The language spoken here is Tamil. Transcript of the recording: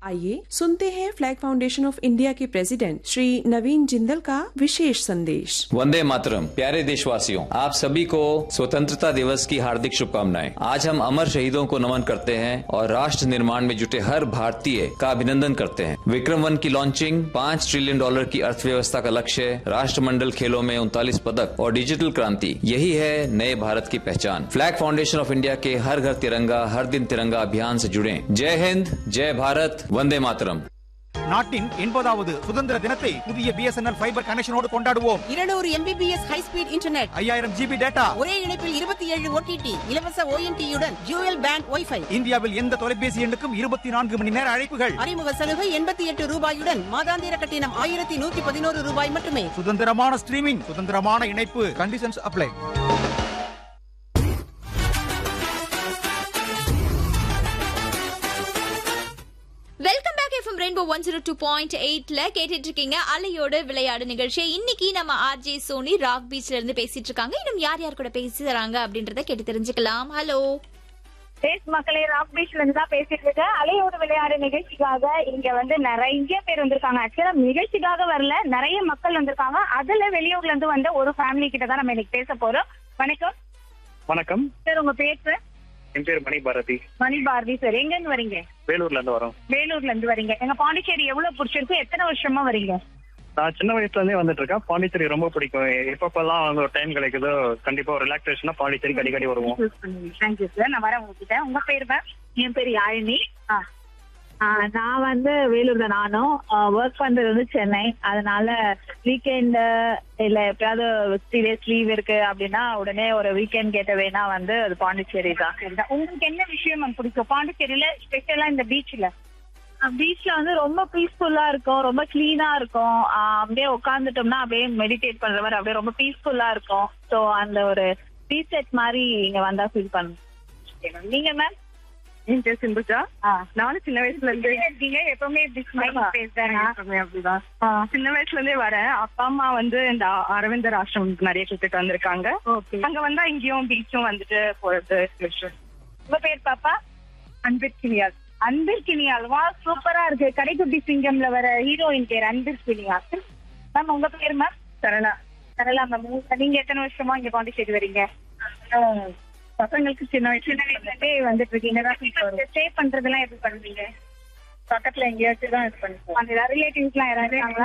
आइए सुनते हैं फ्लैग फाउंडेशन ऑफ इंडिया के प्रेसिडेंट श्री नवीन जिंदल का विशेष संदेश वंदे मातरम प्यारे देशवासियों आप सभी को स्वतंत्रता दिवस की हार्दिक शुभकामनाएं आज हम अमर शहीदों को नमन करते हैं और राष्ट्र निर्माण में जुटे हर भारतीय का अभिनंदन करते हैं विक्रम वन की लॉन्चिंग पाँच ट्रिलियन डॉलर की अर्थव्यवस्था का लक्ष्य राष्ट्रमंडल खेलों में उनतालीस पदक और डिजिटल क्रांति यही है नए भारत की पहचान फ्लैग फाउंडेशन ऑफ इंडिया के हर घर तिरंगा हर दिन तिरंगा अभियान से जुड़े जय हिंद जय भारत वंदे मातरम நாட்டின் எண்பதாவது சுதந்திர தினத்தை புதிய பிஎஸ்என்எல் ஃபைபர் கனெக்ஷனோடு கொண்டாடுவோம் இருநூறு எம்பிபிஎஸ் ஹை ஸ்பீட் இன்டர்நெட் ஐயாயிரம் ஜிபி டேட்டா ஒரே இணைப்பில் இருபத்தி ஏழு ஓடிடி இலவச ஓஎன்டியுடன் ஜூயல் பேண்ட் ஒய்ஃபை இந்தியாவில் எந்த தொலைபேசி எண்ணுக்கும் இருபத்தி நான்கு மணி நேர அழைப்புகள் அறிமுக சலுகை எண்பத்தி எட்டு ரூபாயுடன் மாதாந்திர கட்டணம் ஆயிரத்தி நூத்தி பதினோரு ரூபாய் மட்டுமே சுதந்திரமான ஸ்ட்ரீமிங் சுதந்திரமான இணைப்பு conditions apply welcome back FM rainbow one zero two point எயிட்ல கேட்டுட்டு இருக்கீங்க அலையோடு விளையாடு நிகழ்ச்சி இன்னைக்கு நம்ம ஆர்ஜே சோனி ராக் பீச்ல இருந்து பேசிட்டு இருக்காங்க இன்னும் யார் யார் கூட பேசுறாங்க அப்படின்றத கேட்டு தெரிஞ்சுக்கலாம் ஹலோ பேஸ் மக்களே ராக் பீச்ல இருந்து தான் பேசிட்டு இருக்கேன் அலையோடு விளையாடு நிகழ்ச்சிக்காக இங்க வந்து நிறைய பேர் வந்திருக்காங்க ஆக்சுவலா நிகழ்ச்சிக்காக வரல நிறைய மக்கள் வந்திருக்காங்க அதுல வெளியூர்ல இருந்து வந்த ஒரு ஃபேமிலி கிட்ட தான் நம்ம இன்னைக்கு பேச போறோம் வணக்கம் வணக்கம் சார் உங்க பேர் சார் என் பேர் மணி பாரதி மணி பாரதி சார் எங்க இருந்து வரீங்க வேலூர்ல இருந்து வரோம் வேலூர்ல இருந்து வரீங்க எங்க பாண்டிச்சேரி எவ்வளவு பிடிச்சிருக்கு எத்தனை வருஷமா வரீங்க நான் சின்ன வயசுல இருந்தே வந்துட்டு இருக்கேன் பாண்டிச்சேரி ரொம்ப பிடிக்கும் எப்பப்பெல்லாம் வந்து ஒரு டைம் கிடைக்குதோ கண்டிப்பா ஒரு ரிலாக்ஸேஷனா பாண்டிச்சேரிக்கு அடிக்கடி வருவோம் தேங்க்யூ சார் நான் வரேன் உங்ககிட்ட உங்க பேர் மேம் என் பேர் யாழினி ஆ. ஆ, நான் வந்து வேலூர் தான் நானும் ஒர்க் பண்றது வந்து சென்னை அதனால வீக்கெண்ட் இல்ல எப்பயாவது த்ரீ டேஸ் லீவ் இருக்கு அப்படின்னா உடனே ஒரு வீக்கெண்ட் கேட்ட வேணா வந்து அது பாண்டிச்சேரி தான் சரிதான் உங்களுக்கு என்ன விஷயம் மேம் பிடிக்கும் பாண்டிச்சேரியில ஸ்பெஷலா இந்த பீச்ல பீச்ல வந்து ரொம்ப பீஸ்ஃபுல்லா இருக்கும் ரொம்ப கிளீனா இருக்கும் ஆ, அப்படியே உட்காந்துட்டோம்னா அப்படியே மெடிடேட் பண்ற மாதிரி அப்படியே ரொம்ப பீஸ்ஃபுல்லா இருக்கும் ஸோ அந்த ஒரு ரீசெட் மாதிரி இங்க வந்தா ஃபீல் பண்ணும் நீங்க மேம் என் பேர் சிந்துஜா நானும் சின்ன வயசுல இருந்து இருக்கீங்க எப்பவுமே இப்படி ஸ்மைல் பேசுறேன் அப்படிதான் சின்ன வயசுல இருந்தே வரேன் அப்பா அம்மா வந்து இந்த அரவிந்தர் ஆசிரமத்துக்கு நிறைய கூப்பிட்டு வந்திருக்காங்க ஓகே அங்க வந்தா இங்கேயும் பீச்சும் வந்துட்டு போறது உங்க பேர் பாப்பா அன்பிற்கினியால் அன்பிற்கினியால் வா சூப்பரா இருக்கு கடைக்குட்டி சிங்கம்ல வர ஹீரோயின் பேர் அன்பிற்கினியால் மேம் உங்க பேர் மேம் சரளா சரளா மேம் நீங்க எத்தனை வருஷமா இங்க பாண்டிச்சேரி வரீங்க பசங்களுக்கு சின்ன வயசுல சின்ன வயசுல இருந்தே வந்துட்டு இருக்கீங்க ஸ்டே பண்றதெல்லாம் எப்படி பண்ணுவீங்க பக்கத்துல எங்கேயாச்சும் தான் இது பண்ணிப்போம் அந்த ரிலேட்டிவ்ஸ் எல்லாம் யாராவது இருக்காங்களா